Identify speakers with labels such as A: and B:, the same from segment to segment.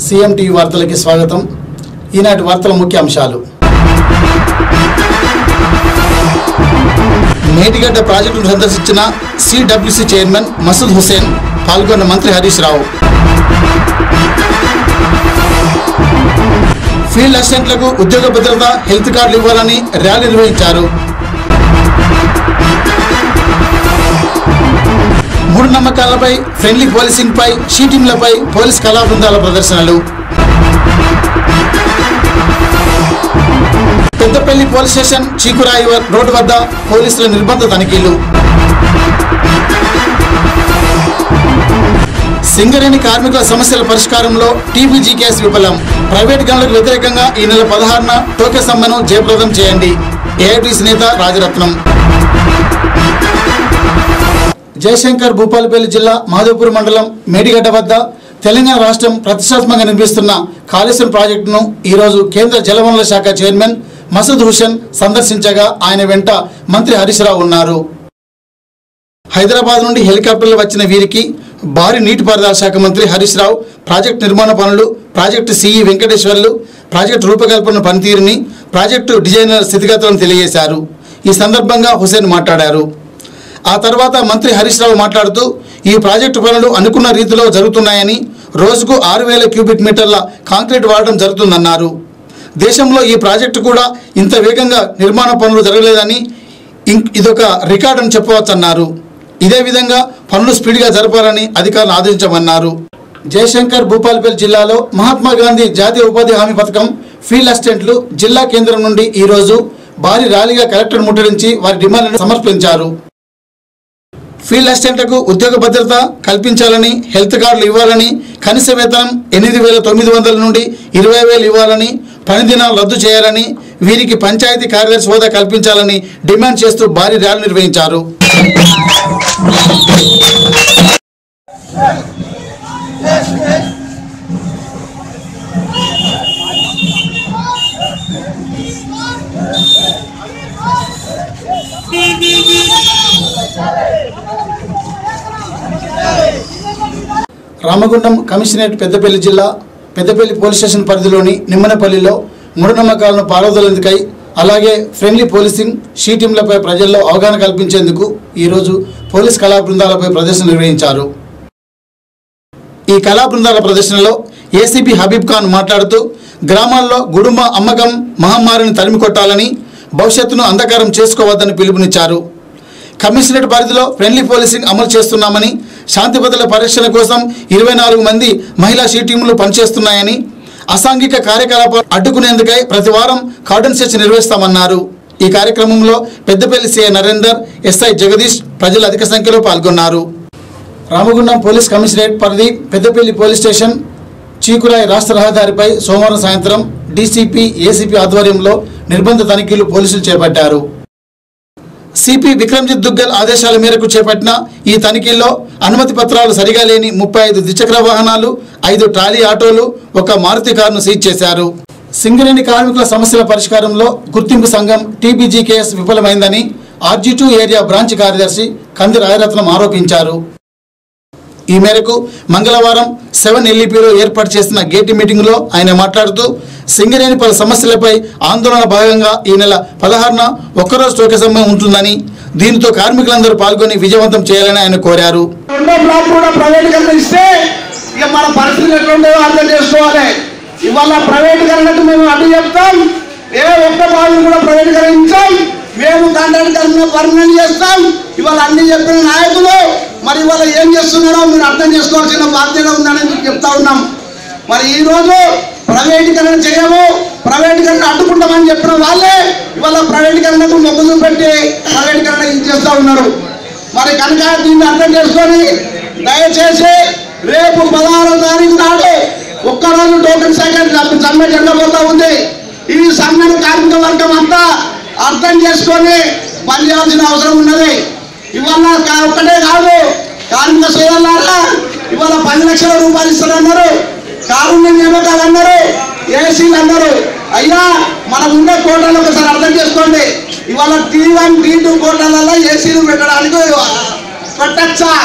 A: CM TV వార్తలకి స్వాగతం ఈనాటి వార్తల ముఖ్య అంశాలు మేటిగడ్డ ప్రాజెక్టును సందర్శించిన సిడబ్ల్యూసి చైర్మన్ మసూద్ హుసేన్ పాల్గొన్న మంత్రి హరీష్ రావు ఫీల్డ్ అసిస్టెంట్లకు ఉద్యోగ భద్రత హెల్త్ కార్డులు ఇవ్వాలని ర్యాలీ నిర్వహించారు మూడు నమ్మకాలపై ఫ్రెండ్లీ పోలీసింగ్ పై షీటింగ్లపై పోలీస్ కళా బృందాల ప్రదర్శనలు పెద్దపల్లి పోలీస్ స్టేషన్ చీకురాయి వ- రోడ్డు వద్ద పోలీసుల నిర్బంధ తనిఖీలు సింగరేణి కార్మికుల సమస్యల పరిష్కారంలో టీబీజీ కేసు విఫలం ప్రైవేట్ గనులకు వ్యతిరేకంగా ఈ నెల పదహారున టోకెన్ సమ్మెను జయప్రదం చేయండి ఏఐటీసీ నేత రాజరత్నం జయశంకర్ భూపాలపల్లి జిల్లా మాధవపూర్ మండలం మేడిగడ్డ వద్ద తెలంగాణ రాష్ట్రం ప్రతిష్టాత్మకంగా నిర్మిస్తున్న కాళేశ్వరం ప్రాజెక్టును ఈరోజు కేంద్ర జలవనరుల శాఖ చైర్మన్ మసూద్ హుసేన్ సందర్శించగా ఆయన వెంట మంత్రి హరీష్ రావు ఉన్నారు హైదరాబాద్ నుండి హెలికాప్టర్లు వచ్చిన వీరికి భారీ నీటిపారుదల శాఖ మంత్రి హరీష్ రావు ప్రాజెక్టు నిర్మాణ పనులు ప్రాజెక్టు సిఈ వెంకటేశ్వర్లు ప్రాజెక్టు రూపకల్పన పనితీరుని ప్రాజెక్టు డిజైనర్ స్థితిగతులను తెలియజేశారు ఈ సందర్భంగా హుసేన్ మాట్లాడారు ఆ తర్వాత మంత్రి హరీష్ రావు మాట్లాడుతూ ఈ ప్రాజెక్టు పనులు అనుకున్న రీతిలో జరుగుతున్నాయని రోజుకు ఆరు వేల క్యూబిక్ మీటర్ల కాంక్రీట్ వాడడం జరుగుతుందన్నారు దేశంలో ఈ ప్రాజెక్టు కూడా ఇంత వేగంగా నిర్మాణ పనులు జరగలేదని ఇం- ఇదొక రికార్డ్ అని చెప్పవచ్చన్నారు ఇదే విధంగా పనులు స్పీడ్గా జరపాలని అధికారులు ఆదేశించమన్నారు జయశంకర్ భూపాలపల్లి జిల్లాలో మహాత్మా గాంధీ జాతీయ ఉపాధి హామీ పథకం ఫీల్డ్ అసిస్టెంట్లు జిల్లా కేంద్రం నుండి ఈరోజు భారీ ర్యాలీగా కలెక్టర్ ముట్టడించి వారి డిమాండ్లను సమర్పించారు ఫీల్డ్ అసిస్టెంట్లకు ఉద్యోగ భద్రత కల్పించాలని హెల్త్ కార్డులు ఇవ్వాలని కనీస వేతనం ఎనిమిది వేల తొమ్మిది వందల నుండి ఇరవై వేలు ఇవ్వాలని పని దినాలు రద్దు చేయాలని వీరికి పంచాయతీ కార్యదర్శి హోదా కల్పించాలని డిమాండ్ చేస్తూ భారీ ర్యాలీ నిర్వహించారు రామగుండం కమిషనరేట్ పెద్దపల్లి జిల్లా పెద్దపల్లి పోలీస్ స్టేషన్ పరిధిలోని నిమ్మనపల్లిలో మూఢనమ్మకాలను పారదోలేందుకై అలాగే ఫ్రెండ్లీ పోలీసింగ్ షీటీంలపై ప్రజల్లో అవగాహన కల్పించేందుకు ఈరోజు పోలీస్ కళా బృందాలపై ప్రదర్శన నిర్వహించారు ఈ కళా బృందాల ప్రదర్శనలో ఏసీపీ హబీబ్ ఖాన్ మాట్లాడుతూ గ్రామాల్లో గుడుంబ అమ్మకం మహమ్మారిని తరిమి కొట్టాలని భవిష్యత్తును అంధకారం చేసుకోవద్దని పిలుపునిచ్చారు కమిషనరేట్ పరిధిలో ఫ్రెండ్లీ పోలీసింగ్ అమలు చేస్తున్నామని శాంతి భద్రతల పరిరక్షణ కోసం ఇరవై నాలుగు మంది మహిళా షీ టీంలు పనిచేస్తున్నాయని అసాంఘిక కార్యకలాపాలు అడ్డుకునేందుకై ప్రతి వారం కార్డన్ సెర్చ్ నిర్వహిస్తామన్నారు ఈ కార్యక్రమంలో పెద్దపల్లి సీఐ నరేందర్ ఎస్ఐ జగదీష్ ప్రజలు అధిక సంఖ్యలో పాల్గొన్నారు రామగుండం పోలీస్ కమిషనరేట్ పరిధి పెద్దపల్లి పోలీస్ స్టేషన్ చీకురాయి రాష్ట్ర రహదారిపై సోమవారం సాయంత్రం డీసీపీ ఏసీపీ ఆధ్వర్యంలో నిర్బంధ తనిఖీలు పోలీసులు చేపట్టారు సిపి విక్రమ్జిత్ దుగ్గల్ ఆదేశాల మేరకు చేపట్టిన ఈ తనిఖీల్లో అనుమతి పత్రాలు సరిగా లేని ముప్పై ఐదు ద్విచక్ర వాహనాలు ఐదు ట్రాలీ ఆటోలు ఒక మారుతి కారును సీజ్ చేశారు సింగరేణి కార్మికుల సమస్యల పరిష్కారంలో గుర్తింపు సంఘం టీబీజీకేఎస్ విఫలమైందని ఆర్జీ టూ ఏరియా బ్రాంచ్ కార్యదర్శి కంది రాయరత్నం ఆరోపించారు ఈ మేరకు మంగళవారం సెవెన్ ఎల్ఈపిలో ఏర్పాటు చేసిన గేటి మీటింగ్లో ఆయన మాట్లాడుతూ సింగరేణి పలు సమస్యలపై ఆందోళన భాగంగా ఈ నెల పదహారున ఒక్కరోజు టోకెన్ సమయం ఉంటుందని దీనితో కార్మికులందరూ పాల్గొని విజయవంతం చేయాలని ఆయన కోరారు
B: రెండో బ్లాక్ కూడా ప్రైవేటీకరణ ఇస్తే ఇక మన పరిస్థితులు ఎట్లుండేవో అర్థం చేసుకోవాలి ఇవాళ ప్రైవేటీకరణకు మేము అడ్డు చెప్తాం ఏ ఒక్క భాగం కూడా ప్రైవేటీకరించాం మేము కాంట్రాక్ట్ వర్ణన చేస్తాం ఇవాళ అన్ని చెప్పిన నాయకులు మరి ఇవాళ ఏం చేస్తున్నారో మీరు అర్థం చేసుకోవాల్సిన బాధ్యత ఉందని మీకు చెప్తా ఉన్నాం మరి ఈ రోజు ప్రైవేటీకరణ చేయము ప్రైవేటీకరణ అడ్డుకుంటామని చెప్పిన వాళ్ళే ఇవాళ ప్రైవేటీకరణకు మొగ్గు చూపెట్టి ప్రైవేటీకరణ ఇచ్చేస్తా ఉన్నారు మరి కనుక దీన్ని అర్థం చేసుకొని దయచేసి రేపు పదహారో తారీఖు నాడు ఒక్కరోజు టోకెన్ సెకండ్ సమ్మె జరగబోతా ఉంది ఈ సమ్మెను కార్మిక వర్గం అంతా అర్థం చేసుకొని పనిచేయాల్సిన అవసరం ఉన్నది ఇవాళ కా- ఒక్కటే కాదు కార్మిక సోదరులారా ఇవాళ పది లక్షల రూపాయలు ఇస్తారన్నారు కారుణ్య నియామకాలు అన్నారు ఏసీలు అన్నారు అయ్యా మనం ఉన్న కోటలు ఒకసారి అర్థం చేసుకోండి ఇవాళ టీ వన్ టీ టూ కోటాలలో ఏసీలు పెట్టడానికి పెట్టచ్చా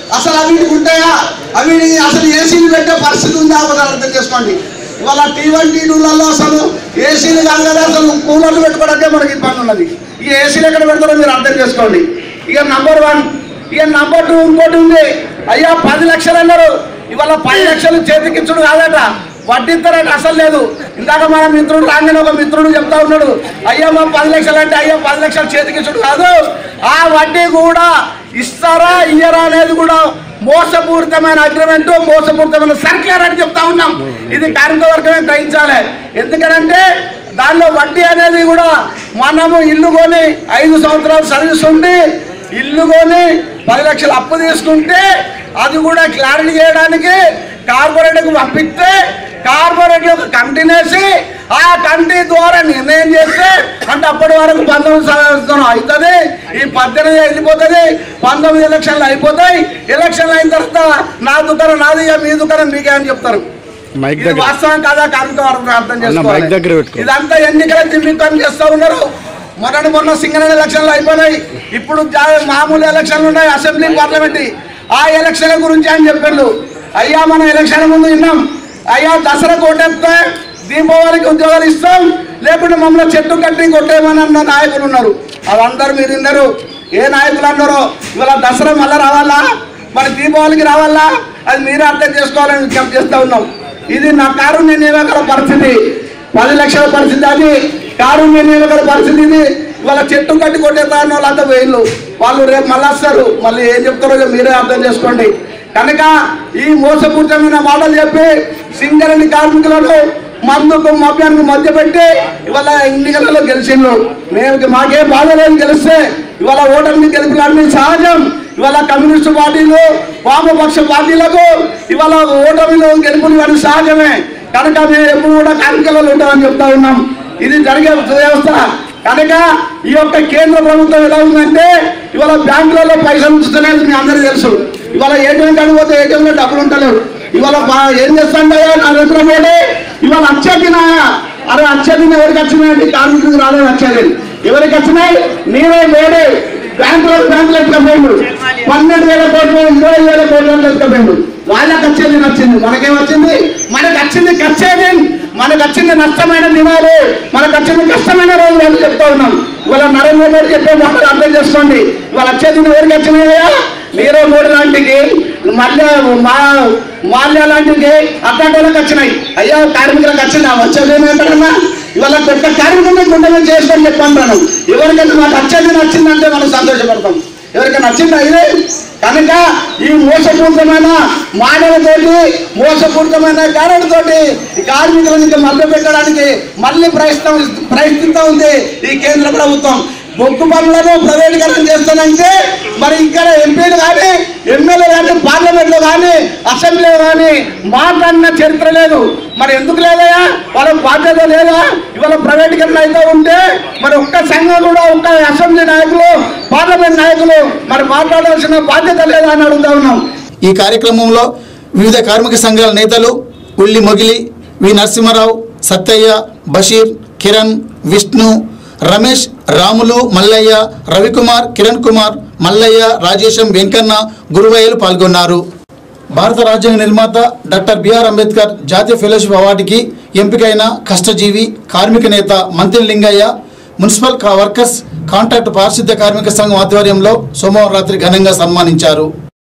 B: అసలు అవి ఉంటాయా అవి అసలు ఏసీలు పెట్టే పరిస్థితి ఉందా ఒకటి అర్థం చేసుకోండి ఇవాళ టీ వన్ టీ టూలలో అసలు ఏసీలు కాదు కదా అసలు కూలర్లు పెట్టుకోవడానికి మనకి ఇబ్బంది ఉన్నది ఈ ఏసీలు ఎక్కడ పెడతారో మీరు అర్థం చేసుకోండి ఇక నంబర్ వన్ ఇక నంబర్ టూ ఇంకోటి ఉంది అయ్యా పది లక్షలు అన్నారు ఇవాళ పది లక్షలు చేతికిచ్చుడు కాదట వడ్డిస్తారట అసలు లేదు ఇందాక మన మిత్రుడు రాగానే ఒక మిత్రుడు చెప్తా ఉన్నాడు అయ్యా మా పది లక్షలు అంటే అయ్యా పది లక్షలు చేతికిచ్చుడు కాదు ఆ వడ్డీ కూడా ఇస్తారా ఇయ్యరా అనేది కూడా మోసపూరితమైన అగ్రిమెంట్ మోసపూరితమైన సర్క్యులర్ అని చెప్తా ఉన్నాం ఇది కార్మిక వర్గమే గ్రహించాలి ఎందుకంటే దానిలో వడ్డీ అనేది కూడా మనము ఇల్లు కొని ఐదు సంవత్సరాలు సర్వీస్ ఉండి ఇల్లు కొని పది లక్షలు అప్పు తీసుకుంటే అది కూడా క్లారిటీ చేయడానికి కార్పొరేట్కి పంపిస్తే కార్పొరేట్ ఒక కమిటీని వేసి ఆ కమిటీ ద్వారా నిర్ణయం చేస్తే అంటే అప్పటి వరకు పంతొమ్మిది సంవత్సరం అవుతుంది ఈ పద్దెనిమిది వెళ్ళిపోతుంది పంతొమ్మిది ఎలక్షన్లు అయిపోతాయి ఎలక్షన్లు అయిన తర్వాత నా దుకాణం నాది ఇక మీ దుకాణం మీకే అని చెప్తారు
C: మైక్
B: ఇది
C: దగ్గర
B: వాస్తవం కాదా కార్మిక వర్గం అర్థం
C: అన్న, మైక్ దగ్గర
B: చేసుకోవాలి
C: పెట్టుకో.
B: ఇదంతా ఎన్నికల జిమ్మికం చేస్తా ఉన్నారు మొన్నటి మొన్న సింగరేణి ఎలక్షన్లు అయిపోయినాయి ఇప్పుడు జా- మామూలు ఎలక్షన్లు ఉన్నాయి అసెంబ్లీ పార్లమెంట్ ఆ ఎలక్షన్ల గురించి అని చెప్పిండు అయ్యా మనం ఎలక్షన్ ముందు విన్నాం అయ్యా దసరా కొట్టేస్తే దీపావళికి ఉద్యోగాలు ఇస్తాం లేకుంటే మమ్మల్ని చెట్టు కట్టి కొట్టేయమని అన్న నాయకులు ఉన్నారు అదందరూ మీరు విన్నారు ఏ నాయకులు అన్నారో ఇవాళ దసరా మళ్ళీ రావాలా మరి దీపావళికి రావాలా అది మీరే అర్థం చేసుకోవాలని విజ్ఞప్తి చేస్తా ఉన్నాం ఇది నా కారు నేను ఇవ్వగల పరిస్థితి పది లక్షల పరిస్థితి అది కారు నేను ఇవ్వగల పరిస్థితి ఇది ఇవాళ చెట్టు కట్టి కొట్టేస్తా అన్న వాళ్ళంతా వేళ్ళు వాళ్ళు రేపు మళ్ళీ వస్తారు మళ్ళీ ఏం చెప్తారో ఇక మీరే అర్థం చేసుకోండి కనుక ఈ మోసపూరితమైన మాటలు చెప్పి సింగరేణి కార్మికులను మందుకు మభ్యానికి మధ్య పెట్టి ఇవాళ ఎన్నికలలో గెలిచిండ్రు మేము మాకేం బాధ లేదు గెలిస్తే ఇవాళ ఓటమిని గెలుపులన్నీ సహజం ఇవాళ కమ్యూనిస్టు పార్టీలు వామపక్ష పార్టీలకు ఇవాళ ఓటమిలు గెలుపులు ఇవన్నీ సహజమే కనుక మేము ఎప్పుడు కూడా కార్మికులలో ఉంటామని చెప్తా ఉన్నాం ఇది జరిగే వ్యవస్థ కనుక ఈ యొక్క కేంద్ర ప్రభుత్వం ఎలా ఉందంటే ఇవాళ బ్యాంకులలో పైసలు ఉంచుతున్నది మీ అందరికీ తెలుసు ఇవాళ ఏటీఎం కాడికి పోతే ఏటీఎంలో డబ్బులు ఉంటలేవు ఇవాళ బా- ఏం చేస్తాండయా నా దగ్గర పోటీ ఇవాళ అచ్చదినాయా అరే అచ్చదిన ఎవరికి వచ్చినాయండి కార్మికులకు రాలేదు వచ్చేది ఎవరికి వచ్చినాయి నేనే వేరే బ్యాంకులో బ్యాంకులు ఎత్తుకపోయిండు పన్నెండు వేల కోట్లు ఇరవై వేల కోట్లు ఎత్తుకపోయిండు వాళ్ళకి వచ్చేది నచ్చింది మనకేం వచ్చింది మనకు వచ్చింది ఖర్చేది మనకు వచ్చింది నష్టమైన దినాలు మనకు వచ్చింది కష్టమైన రోజులు అని చెప్తా ఉన్నాం ఇవాళ నరేంద్ర మోడీ చెప్పే మాటలు అర్థం చేసుకోండి ఇవాళ వచ్చేది ఎవరికి వచ్చినాయా నీరవ్ మోడీ లాంటికి మళ్ళీ మా మాల్య లాంటికి అట్లాంటి వాళ్ళకి వచ్చినాయి అయ్యా కార్మికులకు వచ్చింది వచ్చేది ఏమంటారన్నా ఇవాళ పెద్ద కార్మికుని గుండెలు చేసుకొని చెప్పంటాను ఎవరికైనా మాకు వచ్చేది నచ్చిందంటే మనం సంతోషపడతాం ఎవరికైనా నచ్చిందా ఇది కనుక ఈ మోసపూరితమైన మానవతోటి మోసపూరితమైన కారణతోటి ఈ కార్మికులను ఇంకా మభ్య పెట్టడానికి మళ్ళీ ప్రయత్నం ప్రయత్నిస్తూ ఉంది ఈ కేంద్ర ప్రభుత్వం బొగ్గు పనులను ప్రైవేటీకరణ చేస్తానంటే మరి ఇక్కడ ఎంపీలు కానీ ఎమ్మెల్యే కానీ పార్లమెంట్లో కానీ అసెంబ్లీలో కానీ మాట్లాడిన చరిత్ర లేదు మరి ఎందుకు లేదయా వాళ్ళ బాధ్యత లేదా ఇవాళ ప్రైవేటీకరణ అయితే ఉంటే మరి ఒక్క సంఘం కూడా ఒక్క అసెంబ్లీ నాయకులు పార్లమెంట్ నాయకులు మరి మాట్లాడాల్సిన బాధ్యత లేదా అని అడుగుతా ఉన్నాం
A: ఈ కార్యక్రమంలో వివిధ కార్మిక సంఘాల నేతలు ఉల్లి మొగిలి వి నరసింహారావు సత్తయ్య బషీర్ కిరణ్ విష్ణు రమేష్ రాములు మల్లయ్య రవికుమార్ కిరణ్ కుమార్ మల్లయ్య రాజేశం వెంకన్న గురువయ్యలు పాల్గొన్నారు భారత రాజ్యాంగ నిర్మాత డాక్టర్ బిఆర్ అంబేద్కర్ జాతీయ ఫెలోషిప్ అవార్డుకి ఎంపికైన కష్టజీవి కార్మిక నేత మంత్రి లింగయ్య మున్సిపల్ కా- వర్కర్స్ కాంట్రాక్ట్ పారిశుద్ధ్య కార్మిక సంఘం ఆధ్వర్యంలో సోమవారం రాత్రి ఘనంగా సన్మానించారు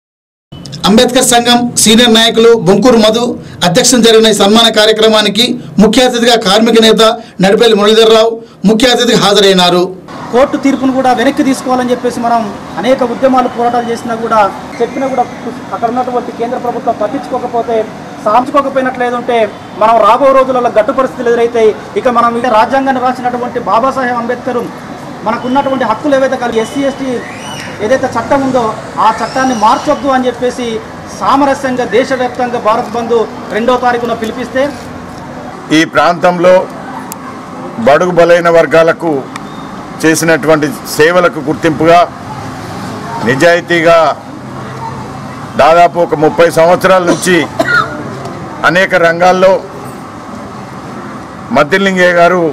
A: అంబేద్కర్ సంఘం సీనియర్ నాయకులు బొంకూరు మధు అధ్యక్షం జరిగిన ఈ సన్మాన కార్యక్రమానికి ముఖ్య అతిథిగా కార్మిక నేత నడిపల్లి మురళీధరరావు ముఖ్య అతిథిగా హాజరైనారు
D: కోర్టు తీర్పును కూడా వెనక్కి తీసుకోవాలని చెప్పేసి మనం అనేక ఉద్యమాలు పోరాటాలు చేసినా కూడా చెప్పినా కూడా అక్కడ ఉన్నటువంటి కేంద్ర ప్రభుత్వం పట్టించుకోకపోతే సాధించుకోకపోయినట్లేదు ఉంటే మనం రాబో రోజులలో గట్టు పరిస్థితులు ఎదురైతాయి ఇక మనం ఇదే రాజ్యాంగాన్ని రాసినటువంటి బాబాసాహెబ్ అంబేద్కర్ మనకున్నటువంటి హక్కులు ఏవైతే కలిగి ఎస్సీ ఎస్టీ ఏదైతే చట్టం ఉందో ఆ చట్టాన్ని మార్చొద్దు అని చెప్పేసి సామరస్యంగా దేశవ్యాప్తంగా భారత్ బంధు రెండో తారీఖున పిలిపిస్తే
E: ఈ ప్రాంతంలో బడుగు బలైన వర్గాలకు చేసినటువంటి సేవలకు గుర్తింపుగా నిజాయితీగా దాదాపు ఒక ముప్పై సంవత్సరాల నుంచి అనేక రంగాల్లో మద్దిలింగయ్య గారు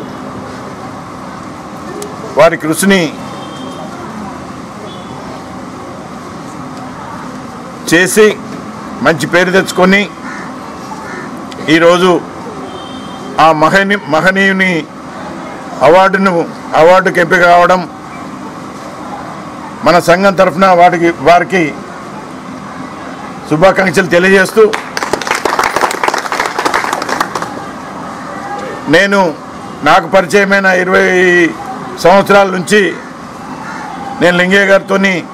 E: వారి కృషిని చేసి మంచి పేరు తెచ్చుకొని ఈరోజు ఆ మహని మహనీయుని అవార్డును అవార్డుకి ఎంపిక కావడం మన సంఘం తరఫున వాటికి వారికి శుభాకాంక్షలు తెలియజేస్తూ నేను నాకు పరిచయమైన ఇరవై సంవత్సరాల నుంచి నేను లింగయ్య గారితో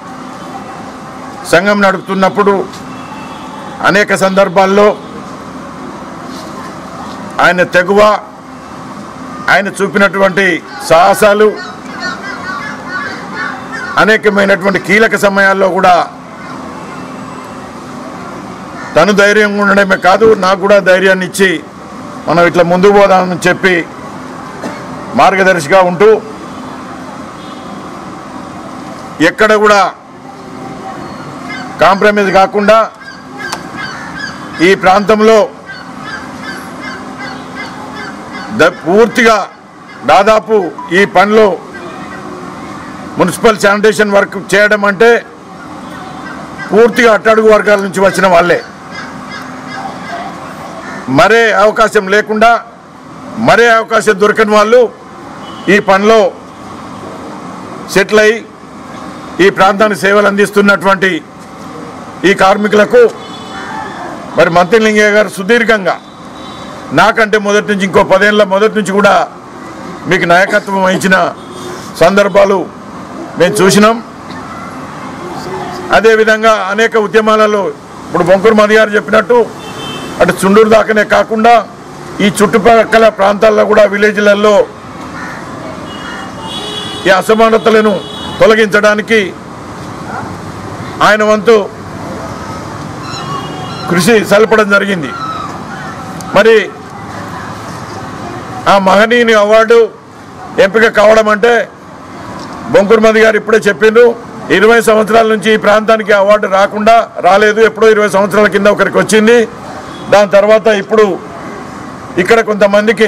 E: సంఘం నడుపుతున్నప్పుడు అనేక సందర్భాల్లో ఆయన తెగువ ఆయన చూపినటువంటి సాహసాలు అనేకమైనటువంటి కీలక సమయాల్లో కూడా తను ధైర్యంగా ఉండడమే కాదు నాకు కూడా ధైర్యాన్ని ఇచ్చి మనం ఇట్లా ముందుకు పోదామని చెప్పి మార్గదర్శిగా ఉంటూ ఎక్కడ కూడా కాంప్రమైజ్ కాకుండా ఈ ప్రాంతంలో ద- పూర్తిగా దాదాపు ఈ పనిలో మున్సిపల్ శానిటేషన్ వర్క్ చేయడం అంటే పూర్తిగా అట్టడుగు వర్గాల నుంచి వచ్చిన వాళ్ళే మరే అవకాశం లేకుండా మరే అవకాశం దొరకని వాళ్ళు ఈ పనిలో సెటిల్ అయి ఈ ప్రాంతానికి సేవలు అందిస్తున్నటువంటి ఈ కార్మికులకు మరి మంత్రి లింగయ్య గారు సుదీర్ఘంగా నాకంటే మొదటి నుంచి ఇంకో పదేళ్ళ మొదటి నుంచి కూడా మీకు నాయకత్వం వహించిన సందర్భాలు మేము చూసినాం అదేవిధంగా అనేక ఉద్యమాలలో ఇప్పుడు బొంకూరు మది గారు చెప్పినట్టు అటు చుండూరు దాకానే కాకుండా ఈ చుట్టుపక్కల ప్రాంతాల్లో కూడా విలేజ్లలో ఈ అసమానతలను తొలగించడానికి ఆయన వంతు కృషి సలపడం జరిగింది మరి ఆ మహనీయుని అవార్డు ఎంపిక కావడం అంటే బొంకుర్మది గారు ఇప్పుడే చెప్పిండ్రు ఇరవై సంవత్సరాల నుంచి ఈ ప్రాంతానికి అవార్డు రాకుండా రాలేదు ఎప్పుడో ఇరవై సంవత్సరాల కింద ఒకరికి వచ్చింది దాని తర్వాత ఇప్పుడు ఇక్కడ కొంతమందికి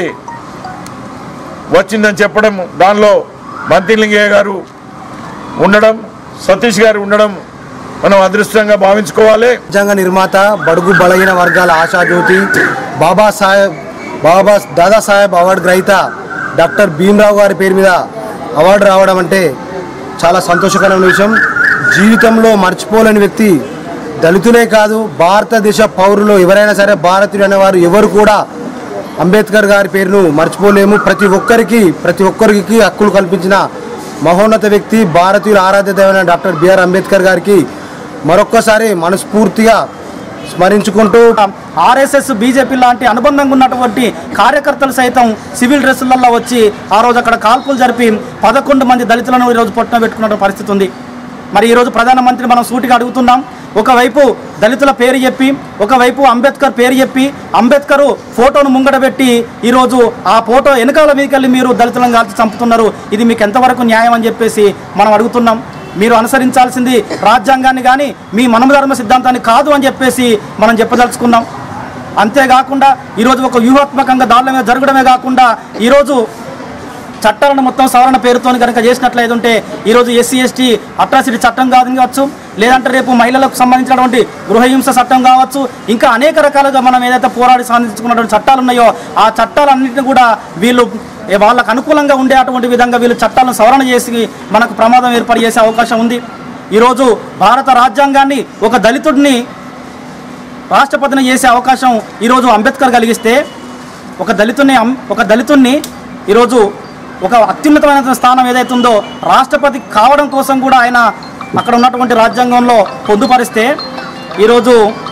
E: వచ్చిందని చెప్పడం దానిలో మంత్రిలింగయ్య గారు ఉండడం సతీష్ గారు ఉండడం మనం అదృష్టంగా భావించుకోవాలి
C: రాజ్యాంగ నిర్మాత బడుగు బలహీన వర్గాల ఆశాజ్యోతి బాబాసాహెబ్ బాబా దాదాసాహెబ్ అవార్డు గ్రహీత డాక్టర్ భీమ్రావు గారి పేరు మీద అవార్డు రావడం అంటే చాలా సంతోషకరమైన విషయం జీవితంలో మర్చిపోలేని వ్యక్తి దళితులే కాదు భారతదేశ పౌరులు ఎవరైనా సరే భారతీయులు అనేవారు ఎవరు కూడా అంబేద్కర్ గారి పేరును మర్చిపోలేము ప్రతి ఒక్కరికి ప్రతి ఒక్కరికి హక్కులు కల్పించిన మహోన్నత వ్యక్తి భారతీయుల ఆరాధ్య దైవమైన డాక్టర్ బిఆర్ అంబేద్కర్ గారికి మరొక్కసారి మనస్ఫూర్తిగా స్మరించుకుంటూ
D: ఆర్ఎస్ఎస్ బీజేపీ లాంటి అనుబంధంగా ఉన్నటువంటి కార్యకర్తలు సైతం సివిల్ డ్రెస్సులలో వచ్చి ఆ రోజు అక్కడ కాల్పులు జరిపి పదకొండు మంది దళితులను ఈరోజు పొట్టన పెట్టుకున్న పరిస్థితి ఉంది మరి ఈరోజు ప్రధానమంత్రి మనం సూటిగా అడుగుతున్నాం ఒకవైపు దళితుల పేరు చెప్పి ఒకవైపు అంబేద్కర్ పేరు చెప్పి అంబేద్కర్ ఫోటోను ముంగడబెట్టి ఈరోజు ఆ ఫోటో వెనకాల మీదకెళ్ళి మీరు దళితులను కాల్చి చంపుతున్నారు ఇది మీకు ఎంతవరకు న్యాయం అని చెప్పేసి మనం అడుగుతున్నాం మీరు అనుసరించాల్సింది రాజ్యాంగాన్ని కానీ మీ మనమధర్మ సిద్ధాంతాన్ని కాదు అని చెప్పేసి మనం చెప్పదలుచుకున్నాం అంతేకాకుండా ఈరోజు ఒక వ్యూహాత్మకంగా దాడుల మీద జరగడమే కాకుండా ఈరోజు చట్టాలను మొత్తం సవరణ పేరుతో కనుక చేసినట్లయితే ఉంటే ఈరోజు ఎస్సీ ఎస్టీ అట్రాసిటీ చట్టం కావచ్చు లేదంటే రేపు మహిళలకు సంబంధించినటువంటి గృహహింస చట్టం కావచ్చు ఇంకా అనేక రకాలుగా మనం ఏదైతే పోరాడి సాధించుకున్నటువంటి చట్టాలు ఉన్నాయో ఆ చట్టాలన్నింటినీ కూడా వీళ్ళు ఏ వాళ్ళకు అనుకూలంగా ఉండే అటువంటి విధంగా వీళ్ళు చట్టాలను సవరణ చేసి మనకు ప్రమాదం ఏర్పాటు చేసే అవకాశం ఉంది ఈరోజు భారత రాజ్యాంగాన్ని ఒక దళితుడిని రాష్ట్రపతిని చేసే అవకాశం ఈరోజు అంబేద్కర్ కలిగిస్తే ఒక దళితుని అం- ఒక దళితుణ్ణి ఈరోజు ఒక అత్యున్నతమైన స్థానం ఏదైతే ఉందో రాష్ట్రపతి కావడం కోసం కూడా ఆయన అక్కడ ఉన్నటువంటి రాజ్యాంగంలో పొందుపరిస్తే ఈరోజు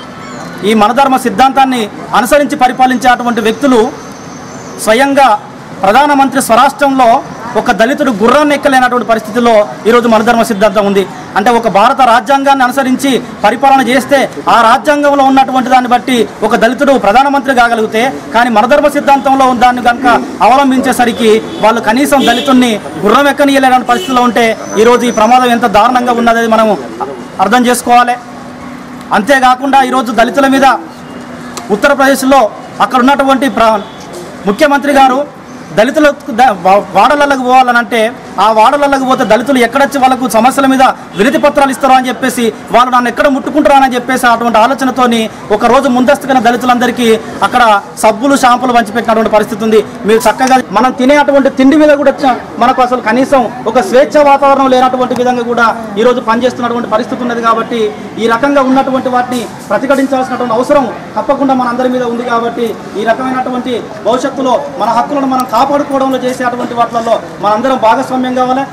D: ఈ మనధర్మ సిద్ధాంతాన్ని అనుసరించి పరిపాలించే అటువంటి వ్యక్తులు స్వయంగా ప్రధానమంత్రి స్వరాష్ట్రంలో ఒక దళితుడు గుర్రాన్ని ఎక్కలేనటువంటి పరిస్థితిలో ఈరోజు మనధర్మ సిద్ధాంతం ఉంది అంటే ఒక భారత రాజ్యాంగాన్ని అనుసరించి పరిపాలన చేస్తే ఆ రాజ్యాంగంలో ఉన్నటువంటి దాన్ని బట్టి ఒక దళితుడు ప్రధానమంత్రి కాగలిగితే కానీ మనధర్మ సిద్ధాంతంలో ఉన్న దాన్ని కనుక అవలంబించేసరికి వాళ్ళు కనీసం దళితుడిని గుర్రం ఎక్కనియలేని పరిస్థితిలో ఉంటే ఈరోజు ఈ ప్రమాదం ఎంత దారుణంగా ఉన్నది మనం అర్థం చేసుకోవాలి అంతేకాకుండా ఈరోజు దళితుల మీద ఉత్తరప్రదేశ్లో అక్కడ ఉన్నటువంటి ప్ర ముఖ్యమంత్రి గారు దళితులకు ద- వా- వాడలలోకి పోవాలనంటే ఆ వాడలలోకి పోతే దళితులు ఎక్కడొచ్చి వాళ్ళకు సమస్యల మీద వినతి పత్రాలు ఇస్తారో అని చెప్పేసి వాళ్ళు నన్ను ఎక్కడ ముట్టుకుంటారా అని చెప్పేసి అటువంటి ఆలోచనతోని ఒక రోజు ముందస్తుగా దళితులందరికీ అక్కడ సబ్బులు షాంపులు పంచిపెట్టినటువంటి పరిస్థితి ఉంది మీరు చక్కగా మనం తినే అటువంటి తిండి మీద కూడా చ- మనకు అసలు కనీసం ఒక స్వేచ్ఛ వాతావరణం లేనటువంటి విధంగా కూడా ఈ రోజు పనిచేస్తున్నటువంటి పరిస్థితి ఉన్నది కాబట్టి ఈ రకంగా ఉన్నటువంటి వాటిని ప్రతిఘటించాల్సినటువంటి అవసరం తప్పకుండా మన అందరి మీద ఉంది కాబట్టి ఈ రకమైనటువంటి భవిష్యత్తులో మన హక్కులను మనం కాపాడుకోవడంలో చేసేటువంటి వాటిలలో మనందరం భాగస్వామ్యం కావాలి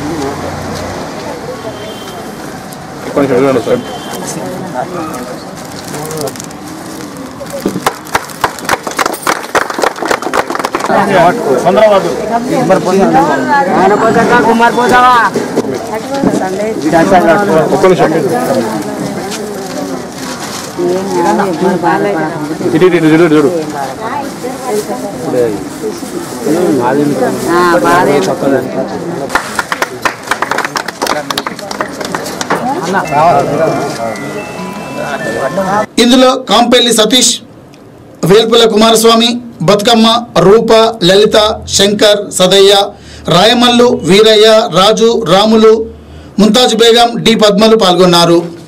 A: ఇందులో కాంపెల్లి సతీష్ వేల్పుల కుమారస్వామి బతుకమ్మ రూప లలిత శంకర్ సదయ్య రాయమల్లు వీరయ్య రాజు రాములు ముంతాజ్ బేగం డి పద్మలు పాల్గొన్నారు